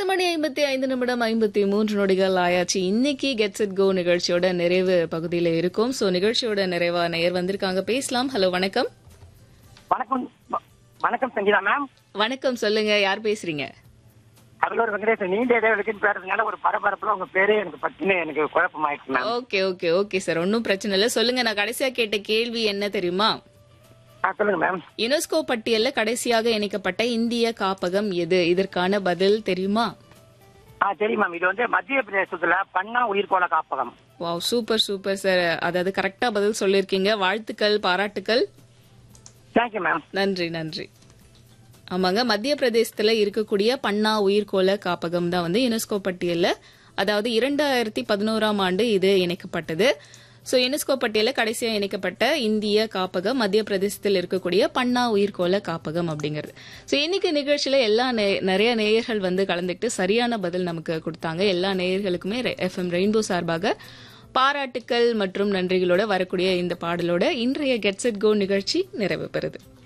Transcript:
மணி ஐம்பத்தி ஐந்து நிமிடம் ஐம்பத்தி மூன்று நொடிகள் ஆயாச்சு இன்னைக்கு கெட்ஸ் இட் கோ நிகழ்ச்சியோட நிறைவு பகுதியில இருக்கும் சோ நிகழ்ச்சியோட நிறைவா நேயர் வந்திருக்காங்க பேசலாம் ஹலோ வணக்கம் வணக்கம் வ- வணக்கம் சங்கீதா மேம் வணக்கம் சொல்லுங்க யார் பேசுறீங்க கடலூர் வெங்கடேசன் நீண்ட இடைவெளிக்குன்னு பேசுறதுனால ஒரு பரபரப்புல உங்க பேரே எனக்கு பத்தின எனக்கு குழப்பமாயிடுச்சு ma'am okay okay okay sir ஒன்னும் பிரச்சனை இல்ல சொல்லுங்க நான் கடைசியா கேட்ட கேள்வி என்ன தெரியுமா ஆ, சொல்லுங்க மேம் யுனெஸ்கோ பட்டியல்ல கடைசியாக இணைக்கப்பட்ட இந்திய காப்பகம் எது இதற்கான பதில் தெரியுமா ஆ தெரியும் மேம் இது வந்து மத்திய பிரதேசத்துல பண்ணா உயிர்கோள காப்பகம் வாவ் சூப்பர் சூப்பர் சார் அதாவது கரெக்டா பதில் சொல்லிருக்கீங்க வாழ்த்துக்கள் பாராட்டுக்கள் தேங்க்யூ மேம் நன்றி நன்றி ஆமாங்க மத்திய பிரதேசத்துல இருக்கக்கூடிய பன்னா உயிர்கோள காப்பகம் தான் வந்து யுனெஸ்கோ பட்டியல்ல அதாவது இரண்டாயிரத்தி பதினோராம் ஆண்டு இது இணைக்கப்பட்டது சோ யுனெஸ்கோ பட்டியல கடைசியா இணைக்கப்பட்ட இந்திய காப்பகம் மத்திய பிரதேசத்தில் இருக்கக்கூடிய பன்னா உயிர்கோள காப்பகம் அப்படிங்கிறது சோ இன்னைக்கு நிகழ்ச்சியில எல்லா நே- நிறைய நேயர்கள் வந்து கலந்துக்கிட்டு சரியான பதில் நமக்கு கொடுத்தாங்க எல்லா நேயர்களுக்குமே எஃப்எம் ரெயின்போ சார்பாக பாராட்டுக்கள் மற்றும் நன்றிகளோட வரக்கூடிய இந்த பாடலோட இன்றைய கெட்ஸ் இட் கோ நிகழ்ச்சி நிறைவு பெறுது